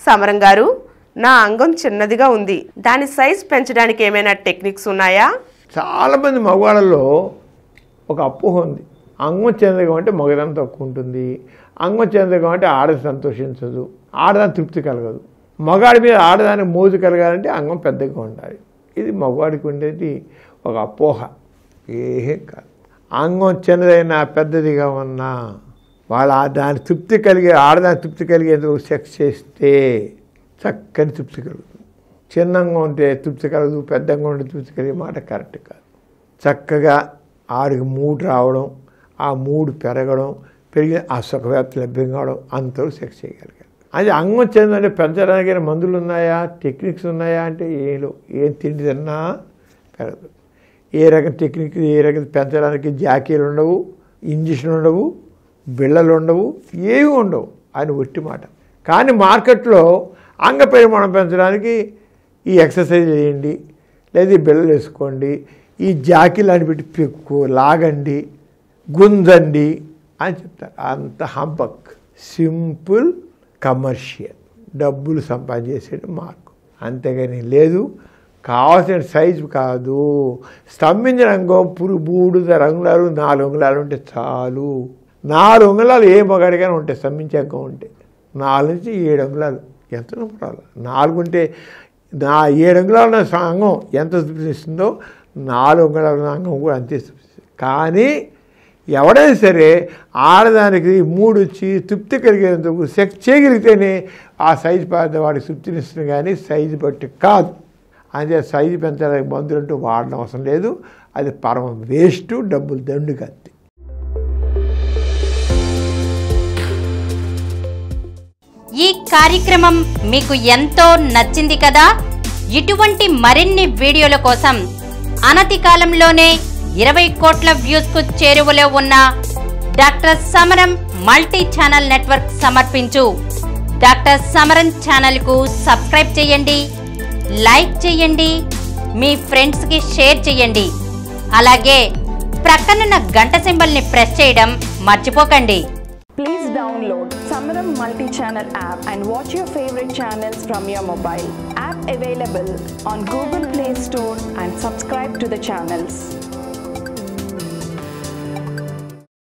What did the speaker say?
సమరం గారు నా అంగం చిన్నదిగా ఉంది దాని సైజ్ పెంచడానికి ఏమైనా టెక్నిక్స్ ఉన్నాయా చాలామంది మగవాళ్ళలో ఒక అపోహ ఉంది అంగం చెందగా అంటే మగదాన్ని తక్కువ ఉంటుంది అంగం చెందగా అంటే ఆడది సంతోషించదు ఆడదాని తృప్తి కలగదు మగాడి మీద ఆడదానికి మోజు కలగాలంటే అంగం పెద్దగా ఉండాలి ఇది మగవాడికి ఉండేది ఒక అపోహ ఏం కాదు అంగం చిన్నదైనా పెద్దదిగా ఉన్నా వాళ్ళ ఆ దాని తృప్తి కలిగే ఆడదాని తృప్తి కలిగేందుకు సెక్స్ చేస్తే చక్కని తృప్తి కలుగుతుంది చిన్నంగా ఉంటే తృప్తి కలగదు పెద్దంగా ఉంటే తృప్తి కలిగే మాట కరెక్ట్ కాదు చక్కగా ఆడికి మూడు రావడం ఆ మూడు పెరగడం పెరిగి ఆ సుఖవ్యాప్తి లభ్యం కావడం అంతలో సెక్స్ చేయగలిగారు అది అంగం చెందంటే పెంచడానికి మందులు ఉన్నాయా టెక్నిక్స్ ఉన్నాయా అంటే ఏలో ఏం తిండి తిన్నా పెరగదు ఏ రకం టెక్నిక్ ఏ రకం పెంచడానికి జాకీలు ఉండవు ఇంజక్షన్ ఉండవు బిళ్ళలు ఉండవు ఏవి ఉండవు అని ఒట్టి మాట కానీ మార్కెట్లో అంగ పరిమాణం పెంచడానికి ఈ ఎక్సర్సైజ్ చేయండి లేదా ఈ బిళ్ళలు వేసుకోండి ఈ జాకీలు అని పెట్టి పెక్కు లాగండి గుంజండి అని చెప్తారు అంత హంపక్ సింపుల్ కమర్షియల్ డబ్బులు సంపాదించేసే మార్గం అంతేగాని లేదు కావాల్సిన సైజు కాదు స్తంభించిన రంగం పురు బూడిద రంగులాలు నాలుగు అంగుళాలు ఉంటే చాలు నాలుగు అంగుళాలు ఏ మగాడికైనా ఉంటాయి స్తంభించే అంగం ఉంటే నాలుగు నుంచి ఏడు అంగుళాలు ఎంత పర్వాలేదు నాలుగు ఉంటే నా ఏడు అంగుళాలు ఉన్న అంగం ఎంత చూపిస్తుందో నాలుగు అంగుళాలు ఉన్న అంగం కూడా అంతే చూపిస్తుంది కానీ ఎవడైనా సరే ఆడదానికి మూడు వచ్చి తృప్తి కలిగేందుకు సెక్స్ చేయగలిగితేనే ఆ సైజు పడితే వాడికి తృప్తినిస్తుంది కానీ సైజు బట్టి కాదు అంతే సైజు పెంచడానికి మందులు అంటూ వాడడం అవసరం లేదు అది పరమ వేస్ట్ డబ్బులు దండు కత్తి ఈ కార్యక్రమం మీకు ఎంతో నచ్చింది కదా ఇటువంటి మరిన్ని వీడియోల కోసం అనతి కాలంలోనే ఇరవై కోట్ల వ్యూస్ కు చేరువలో ఉన్న doctor Samaram multi channel network సమర్పించు డాక్టర్ సమరం ఛానల్ కు సబ్స్క్రైబ్ చేయండి లైక్ చేయండి మీ ఫ్రెండ్స్ కి షేర్ చేయండి అలాగే ప్రక్కనున్న గంట సింబల్ ని ప్రెస్ చేయడం మర్చిపోకండి Please download Samaram multi-channel app and watch your favorite channels from your mobile. App available on Google Play Store and subscribe to the channels.